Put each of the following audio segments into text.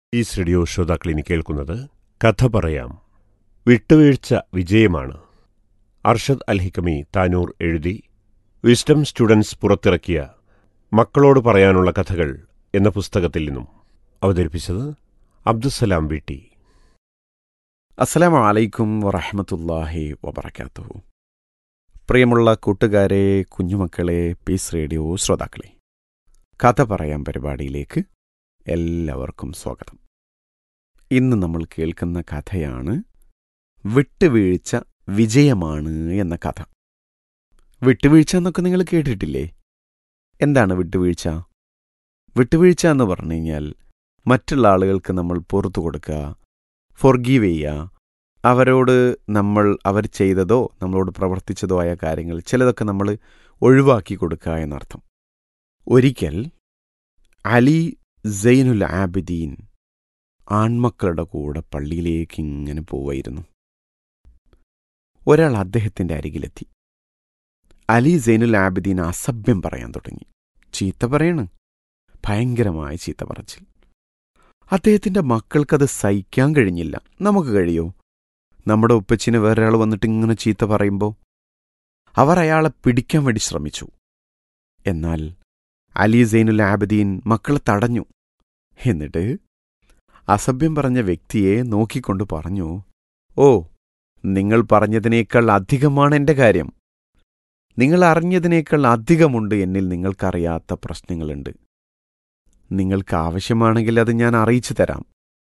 ഈ റേഡിയോ ശ്രോതാക്കളിനി കേൾക്കുന്നത് കഥ പറയാം വിട്ടുവീഴ്ച വിജയമാണ് അർഷദ് അൽഹിക്കമി താനൂർ എഴുതി വിസ്ഡം സ്റ്റുഡൻസ് പുറത്തിറക്കിയ മക്കളോട് പറയാനുള്ള കഥകൾ എന്ന പുസ്തകത്തിൽ നിന്നും അവതരിപ്പിച്ചത് അബ്ദുസലാം വീട്ടി അസ്സലാമു അലൈക്കും വറഹമത്തല്ലാഹി വബർക്കാത്തുഹു പ്രിയമുള്ള കൂട്ടുകാരെ കുഞ്ഞുമക്കളെ പീസ് റേഡിയോ ശ്രോതാക്കളെ കഥ പറയാൻ പരിപാടിയിലേക്ക് എല്ലാവർക്കും സ്വാഗതം ഇന്ന് നമ്മൾ കേൾക്കുന്ന കഥയാണ് വിട്ടുവീഴ്ച വിജയമാണ് എന്ന കഥ വിട്ടുവീഴ്ച എന്നൊക്കെ നിങ്ങൾ കേട്ടിട്ടില്ലേ എന്താണ് വിട്ടുവീഴ്ച വിട്ടുവീഴ്ച എന്ന് പറഞ്ഞു കഴിഞ്ഞാൽ മറ്റുള്ള ആളുകൾക്ക് നമ്മൾ പുറത്തു കൊടുക്കുക ഫൊർഗീവ് ചെയ്യുക അവരോട് നമ്മൾ അവർ ചെയ്തതോ നമ്മളോട് പ്രവർത്തിച്ചതോ ആയ കാര്യങ്ങൾ ചിലതൊക്കെ നമ്മൾ ഒഴിവാക്കി കൊടുക്കുക എന്നർത്ഥം ഒരിക്കൽ അലി സൈനുൽ ആബിദീൻ ആൺമക്കളുടെ കൂടെ പള്ളിയിലേക്ക് ഇങ്ങനെ പോവായിരുന്നു ഒരാൾ അദ്ദേഹത്തിന്റെ അരികിലെത്തി അലി സൈനുൽ ആബിദീൻ അസഭ്യം പറയാൻ തുടങ്ങി ചീത്ത പറയണ് ഭയങ്കരമായ ചീത്ത പറച്ചിൽ അദ്ദേഹത്തിന്റെ മക്കൾക്കത് സഹിക്കാൻ കഴിഞ്ഞില്ല നമുക്ക് കഴിയോ നമ്മുടെ ഉപ്പച്ചിന് വേറൊരാൾ വന്നിട്ട് ഇങ്ങനെ ചീത്ത പറയുമ്പോൾ അവർ അയാളെ പിടിക്കാൻ വേണ്ടി ശ്രമിച്ചു എന്നാൽ അലി സൈനുൽ ആബദീൻ മക്കളെ തടഞ്ഞു എന്നിട്ട് അസഭ്യം പറഞ്ഞ വ്യക്തിയെ നോക്കിക്കൊണ്ട് പറഞ്ഞു ഓ നിങ്ങൾ പറഞ്ഞതിനേക്കാൾ അധികമാണ് എന്റെ കാര്യം നിങ്ങൾ അറിഞ്ഞതിനേക്കാൾ അധികമുണ്ട് എന്നിൽ നിങ്ങൾക്കറിയാത്ത പ്രശ്നങ്ങളുണ്ട് നിങ്ങൾക്ക് ആവശ്യമാണെങ്കിൽ അത് ഞാൻ അറിയിച്ചു തരാം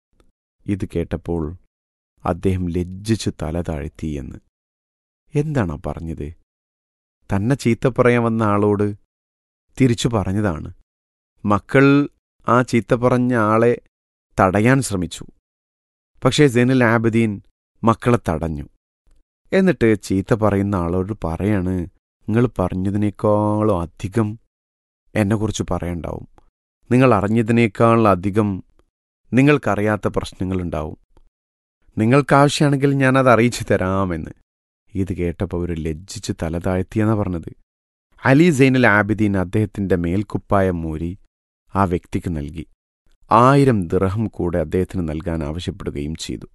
ഇത് കേട്ടപ്പോൾ അദ്ദേഹം ലജ്ജിച്ചു തല താഴ്ത്തി എന്ന് എന്താണോ പറഞ്ഞത് തന്നെ ചീത്ത പറയാൻ വന്ന ആളോട് തിരിച്ചു പറഞ്ഞതാണ് മക്കൾ ആ ചീത്ത പറഞ്ഞ ആളെ തടയാൻ ശ്രമിച്ചു പക്ഷേ സൈനുൽ ആബദീൻ മക്കളെ തടഞ്ഞു എന്നിട്ട് ചീത്ത പറയുന്ന ആളോട് പറയാണ് നിങ്ങൾ പറഞ്ഞതിനേക്കാളും അധികം എന്നെക്കുറിച്ച് പറയണ്ടാവും നിങ്ങൾ അറിഞ്ഞതിനേക്കാൾ അധികം നിങ്ങൾക്കറിയാത്ത പ്രശ്നങ്ങളുണ്ടാവും നിങ്ങൾക്കാവശ്യമാണെങ്കിൽ ഞാനത് അറിയിച്ചു തരാമെന്ന് ഇത് കേട്ടപ്പോൾ അവർ ലജ്ജിച്ച് തല താഴ്ത്തിയെന്നാണ് പറഞ്ഞത് അലി സൈനുൽ ആബിദീൻ അദ്ദേഹത്തിന്റെ മേൽക്കുപ്പായം മൂരി ആ വ്യക്തിക്ക് നൽകി ആയിരം ദിർഹം കൂടെ അദ്ദേഹത്തിന് നൽകാൻ ആവശ്യപ്പെടുകയും ചെയ്തു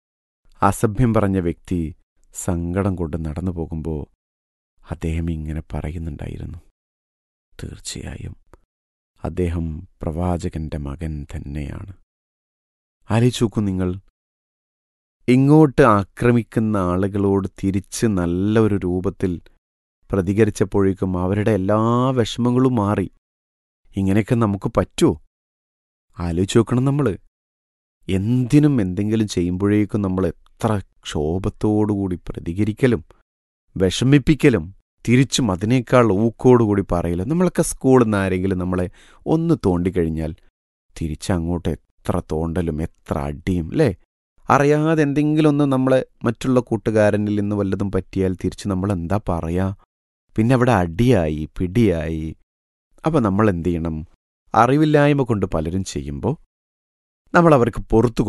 അസഭ്യം പറഞ്ഞ വ്യക്തി സങ്കടം കൊണ്ട് നടന്നു പോകുമ്പോൾ അദ്ദേഹം ഇങ്ങനെ പറയുന്നുണ്ടായിരുന്നു തീർച്ചയായും അദ്ദേഹം പ്രവാചകന്റെ മകൻ തന്നെയാണ് ആലോചിച്ചു നിങ്ങൾ ഇങ്ങോട്ട് ആക്രമിക്കുന്ന ആളുകളോട് തിരിച്ച് നല്ല ഒരു രൂപത്തിൽ പ്രതികരിച്ചപ്പോഴേക്കും അവരുടെ എല്ലാ വിഷമങ്ങളും മാറി ഇങ്ങനെയൊക്കെ നമുക്ക് പറ്റുമോ ആലോചിച്ച് നോക്കണം നമ്മൾ എന്തിനും എന്തെങ്കിലും ചെയ്യുമ്പോഴേക്കും നമ്മൾ എത്ര ക്ഷോഭത്തോടുകൂടി പ്രതികരിക്കലും വിഷമിപ്പിക്കലും തിരിച്ചും അതിനേക്കാൾ ഊക്കോടുകൂടി പറയലും നമ്മളൊക്കെ സ്കൂളിൽ നിന്ന് ആരെങ്കിലും നമ്മളെ ഒന്ന് തോണ്ടിക്കഴിഞ്ഞാൽ തിരിച്ചങ്ങോട്ട് എത്ര തോണ്ടലും എത്ര അടിയും അല്ലേ അറിയാതെ എന്തെങ്കിലും ഒന്ന് നമ്മളെ മറ്റുള്ള കൂട്ടുകാരനിൽ നിന്ന് വല്ലതും പറ്റിയാൽ തിരിച്ച് നമ്മൾ എന്താ പറയാ പിന്നെ അവിടെ അടിയായി പിടിയായി അപ്പം നമ്മൾ എന്ത് ചെയ്യണം അറിവില്ലായ്മ കൊണ്ട് പലരും ചെയ്യുമ്പോൾ നമ്മൾ അവർക്ക് പുറത്തു